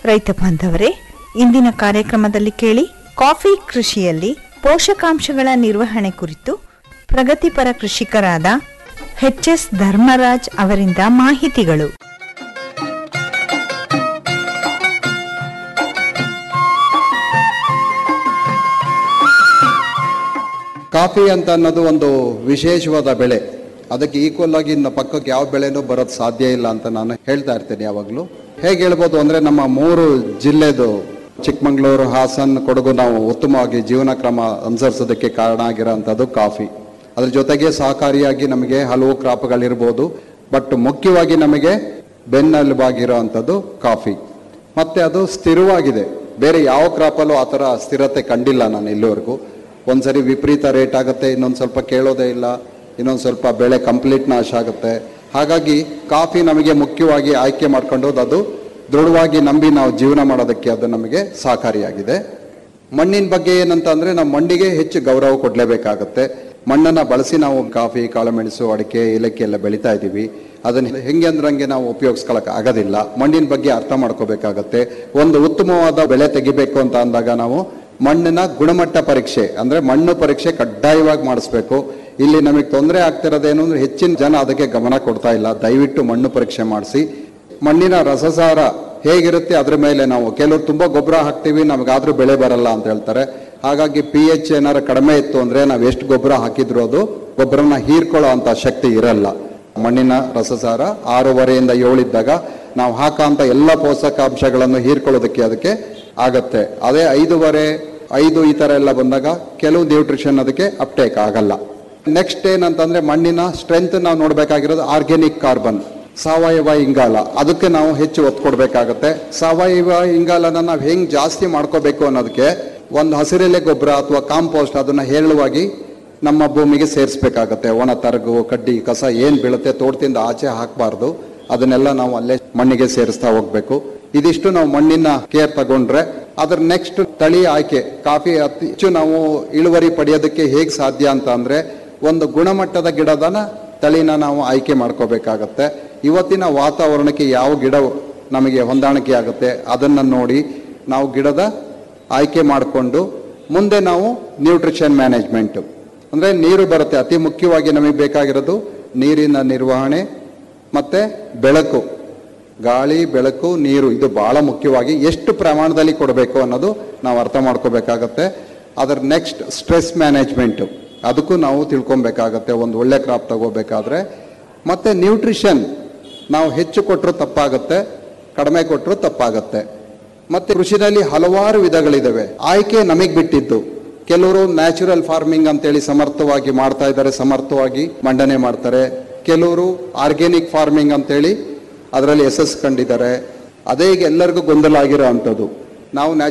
ರೈತ ಬಾಂಧವರೇ ಇಂದಿನ ಕಾರ್ಯಕ್ರಮದಲ್ಲಿ ಕೇಳಿ ಕಾಫಿ ಕೃಷಿಯಲ್ಲಿ ಪೋಷಕಾಂಶಗಳ ನಿರ್ವಹಣೆ ಕುರಿತು ಪ್ರಗತಿಪರ ಕೃಷಿಕರಾದ ಎಚ್ ಎಸ್ ಧರ್ಮರಾಜ್ ಅವರಿಂದ ಮಾಹಿತಿಗಳು ಕಾಫಿ ಅಂತ ಅನ್ನೋದು ಒಂದು ವಿಶೇಷವಾದ ಬೆಳೆ ಅದಕ್ಕೆ ಈಕ್ವಲ್ ಆಗಿ ಇನ್ನು ಪಕ್ಕಕ್ಕೆ ಯಾವ ಬೆಳೆನೂ ಬರೋದು ಸಾಧ್ಯ ಇಲ್ಲ ಅಂತ ನಾನು ಹೇಳ್ತಾ ಇರ್ತೇನೆ ಯಾವಾಗಲೂ ಹೇಗೆ ಹೇಳ್ಬೋದು ಅಂದರೆ ನಮ್ಮ ಮೂರು ಜಿಲ್ಲೆದು ಚಿಕ್ಕಮಗಳೂರು ಹಾಸನ್ ಕೊಡಗು ನಾವು ಉತ್ತಮವಾಗಿ ಜೀವನ ಕ್ರಮ ಅನುಸರಿಸೋದಕ್ಕೆ ಕಾರಣ ಆಗಿರೋಂಥದ್ದು ಕಾಫಿ ಅದ್ರ ಜೊತೆಗೆ ಸಹಕಾರಿಯಾಗಿ ನಮಗೆ ಹಲವು ಕ್ರಾಪ್ಗಳಿರ್ಬೋದು ಬಟ್ ಮುಖ್ಯವಾಗಿ ನಮಗೆ ಬೆನ್ನೆಲುಬಾಗಿರೋ ಅಂಥದ್ದು ಕಾಫಿ ಮತ್ತೆ ಅದು ಸ್ಥಿರವಾಗಿದೆ ಬೇರೆ ಯಾವ ಕ್ರಾಪಲ್ಲೂ ಆ ಥರ ಸ್ಥಿರತೆ ಕಂಡಿಲ್ಲ ನಾನು ಇಲ್ಲಿವರೆಗೂ ಒಂದ್ಸರಿ ವಿಪರೀತ ರೇಟ್ ಆಗುತ್ತೆ ಇನ್ನೊಂದು ಸ್ವಲ್ಪ ಕೇಳೋದೇ ಇಲ್ಲ ಇನ್ನೊಂದು ಸ್ವಲ್ಪ ಬೆಳೆ ಕಂಪ್ಲೀಟ್ ನಾಶ ಆಗುತ್ತೆ ಹಾಗಾಗಿ ಕಾಫಿ ನಮಗೆ ಮುಖ್ಯವಾಗಿ ಆಯ್ಕೆ ಮಾಡ್ಕೊಂಡು ಅದು ದೃಢವಾಗಿ ನಂಬಿ ನಾವು ಜೀವನ ಮಾಡೋದಕ್ಕೆ ಅದು ನಮಗೆ ಸಹಕಾರಿಯಾಗಿದೆ ಮಣ್ಣಿನ ಬಗ್ಗೆ ಏನಂತ ಅಂದ್ರೆ ನಾವು ಮಣ್ಣಿಗೆ ಹೆಚ್ಚು ಗೌರವ ಕೊಡಲೇಬೇಕಾಗತ್ತೆ ಮಣ್ಣನ್ನ ಬಳಸಿ ನಾವು ಕಾಫಿ ಕಾಳುಮೆಣಸು ಅಡಿಕೆ ಏಲಕ್ಕಿ ಎಲ್ಲ ಬೆಳಿತಾ ಇದ್ದೀವಿ ಅದನ್ನ ಹೆಂಗೆ ಅಂದ್ರಂಗೆ ನಾವು ಉಪಯೋಗಿಸ್ಕೊಳಕ್ ಆಗೋದಿಲ್ಲ ಮಣ್ಣಿನ ಬಗ್ಗೆ ಅರ್ಥ ಮಾಡ್ಕೋಬೇಕಾಗತ್ತೆ ಒಂದು ಉತ್ತಮವಾದ ಬೆಳೆ ತೆಗಿಬೇಕು ಅಂತ ಅಂದಾಗ ನಾವು ಮಣ್ಣಿನ ಗುಣಮಟ್ಟ ಪರೀಕ್ಷೆ ಅಂದ್ರೆ ಮಣ್ಣು ಪರೀಕ್ಷೆ ಕಡ್ಡಾಯವಾಗಿ ಮಾಡಿಸ್ಬೇಕು ಇಲ್ಲಿ ನಮಗೆ ತೊಂದರೆ ಆಗ್ತಿರೋದೇನು ಅಂದ್ರೆ ಹೆಚ್ಚಿನ ಜನ ಅದಕ್ಕೆ ಗಮನ ಕೊಡ್ತಾ ಇಲ್ಲ ದಯವಿಟ್ಟು ಮಣ್ಣು ಪರೀಕ್ಷೆ ಮಾಡಿಸಿ ಮಣ್ಣಿನ ರಸಸಾರ ಹೇಗಿರುತ್ತೆ ಅದ್ರ ಮೇಲೆ ನಾವು ಕೆಲವರು ತುಂಬಾ ಗೊಬ್ಬರ ಹಾಕ್ತೀವಿ ನಮಗಾದ್ರೂ ಬೆಳೆ ಬರಲ್ಲ ಅಂತ ಹೇಳ್ತಾರೆ ಹಾಗಾಗಿ ಪಿ ಎಚ್ ಏನಾರು ಕಡಿಮೆ ಇತ್ತು ಅಂದ್ರೆ ನಾವು ಎಷ್ಟು ಗೊಬ್ಬರ ಹಾಕಿದ್ರು ಅದು ಗೊಬ್ಬರನ ಹೀರ್ಕೊಳ್ಳೋ ಅಂತ ಶಕ್ತಿ ಇರಲ್ಲ ಮಣ್ಣಿನ ರಸಸಾರ ಆರೂವರೆಯಿಂದ ಏಳಿದ್ದಾಗ ನಾವು ಹಾಕೋಂಥ ಎಲ್ಲ ಪೋಷಕಾಂಶಗಳನ್ನು ಹೀರ್ಕೊಳ್ಳೋದಕ್ಕೆ ಅದಕ್ಕೆ ಆಗತ್ತೆ ಅದೇ ಐದೂವರೆ ಐದು ಈ ತರ ಎಲ್ಲ ಬಂದಾಗ ಕೆಲವು ನ್ಯೂಟ್ರಿಷನ್ ಅದಕ್ಕೆ ಅಪ್ಟೇಕ್ ಆಗಲ್ಲ ನೆಕ್ಸ್ಟ್ ಏನಂತಂದ್ರೆ ಮಣ್ಣಿನ ಸ್ಟ್ರೆಂತ್ ನಾವು ನೋಡ್ಬೇಕಾಗಿರೋದು ಆರ್ಗ್ಯಾನಿಕ್ ಕಾರ್ಬನ್ ಸಾವಯವ ಇಂಗಾಲ ಅದಕ್ಕೆ ನಾವು ಹೆಚ್ಚು ಒತ್ತು ಕೊಡ್ಬೇಕಾಗತ್ತೆ ಸಾವಯವ ಇಂಗಾಲನ ನಾವು ಹೆಂಗ್ ಜಾಸ್ತಿ ಮಾಡ್ಕೋಬೇಕು ಅನ್ನೋದಕ್ಕೆ ಒಂದು ಹಸಿರೆಲೆ ಗೊಬ್ಬರ ಅಥವಾ ಕಾಂಪೋಸ್ಟ್ ಅದನ್ನ ಹೇರಳವಾಗಿ ನಮ್ಮ ಭೂಮಿಗೆ ಸೇರಿಸ್ಬೇಕಾಗತ್ತೆ ಒಣ ತರಗು ಕಡ್ಡಿ ಕಸ ಏನ್ ಬೀಳುತ್ತೆ ತೋಟದಿಂದ ಆಚೆ ಹಾಕಬಾರ್ದು ಅದನ್ನೆಲ್ಲ ನಾವು ಅಲ್ಲೇ ಮಣ್ಣಿಗೆ ಸೇರಿಸ್ತಾ ಹೋಗ್ಬೇಕು ಇದಿಷ್ಟು ನಾವು ಮಣ್ಣಿನ ಕೇರ್ ತಗೊಂಡ್ರೆ ಅದ್ರ ನೆಕ್ಸ್ಟ್ ತಳಿ ಆಯ್ಕೆ ಕಾಫಿ ಅತಿ ಹೆಚ್ಚು ನಾವು ಇಳುವರಿ ಪಡೆಯೋದಕ್ಕೆ ಹೇಗೆ ಸಾಧ್ಯ ಅಂತ ಅಂದ್ರೆ ಒಂದು ಗುಣಮಟ್ಟದ ಗಿಡದನ ತಳಿನ ನಾವು ಆಯ್ಕೆ ಮಾಡ್ಕೋಬೇಕಾಗತ್ತೆ ಇವತ್ತಿನ ವಾತಾವರಣಕ್ಕೆ ಯಾವ ಗಿಡ ನಮಗೆ ಹೊಂದಾಣಿಕೆ ಆಗುತ್ತೆ ಅದನ್ನ ನೋಡಿ ನಾವು ಗಿಡದ ಆಯ್ಕೆ ಮಾಡಿಕೊಂಡು ಮುಂದೆ ನಾವು ನ್ಯೂಟ್ರಿಷನ್ ಮ್ಯಾನೇಜ್ಮೆಂಟ್ ಅಂದ್ರೆ ನೀರು ಬರುತ್ತೆ ಅತಿ ಮುಖ್ಯವಾಗಿ ನಮಗೆ ಬೇಕಾಗಿರೋದು ನೀರಿನ ನಿರ್ವಹಣೆ ಮತ್ತೆ ಬೆಳಕು ಗಾಳಿ ಬೆಳಕು ನೀರು ಇದು ಬಹಳ ಮುಖ್ಯವಾಗಿ ಎಷ್ಟು ಪ್ರಮಾಣದಲ್ಲಿ ಕೊಡಬೇಕು ಅನ್ನೋದು ನಾವು ಅರ್ಥ ಮಾಡ್ಕೋಬೇಕಾಗತ್ತೆ ಅದರ ನೆಕ್ಸ್ಟ್ ಸ್ಟ್ರೆಸ್ ಮ್ಯಾನೇಜ್ಮೆಂಟ್ ಅದಕ್ಕೂ ನಾವು ತಿಳ್ಕೊಬೇಕಾಗತ್ತೆ ಒಂದು ಒಳ್ಳೆ ಕ್ರಾಪ್ ತಗೋಬೇಕಾದ್ರೆ ಮತ್ತೆ ನ್ಯೂಟ್ರಿಷನ್ ನಾವು ಹೆಚ್ಚು ಕೊಟ್ಟರು ತಪ್ಪಾಗುತ್ತೆ ಕಡಿಮೆ ಕೊಟ್ಟರು ತಪ್ಪಾಗುತ್ತೆ ಮತ್ತೆ ಕೃಷಿನಲ್ಲಿ ಹಲವಾರು ವಿಧಗಳಿದಾವೆ ಆಯ್ಕೆ ನಮಗೆ ಬಿಟ್ಟಿದ್ದು ಕೆಲವರು ನ್ಯಾಚುರಲ್ ಫಾರ್ಮಿಂಗ್ ಅಂತೇಳಿ ಸಮರ್ಥವಾಗಿ ಮಾಡ್ತಾ ಇದ್ದಾರೆ ಸಮರ್ಥವಾಗಿ ಮಂಡನೆ ಮಾಡ್ತಾರೆ ಕೆಲವರು ಆರ್ಗ್ಯಾನಿಕ್ ಫಾರ್ಮಿಂಗ್ ಅಂತೇಳಿ ಅದರಲ್ಲಿ ಯಶಸ್ಸು ಕಂಡಿದ್ದಾರೆ ಅದೇ ಈಗ ಎಲ್ಲರಿಗೂ ಗೊಂದಲ ಆಗಿರೋ ಅಂಥದ್ದು ನಾವು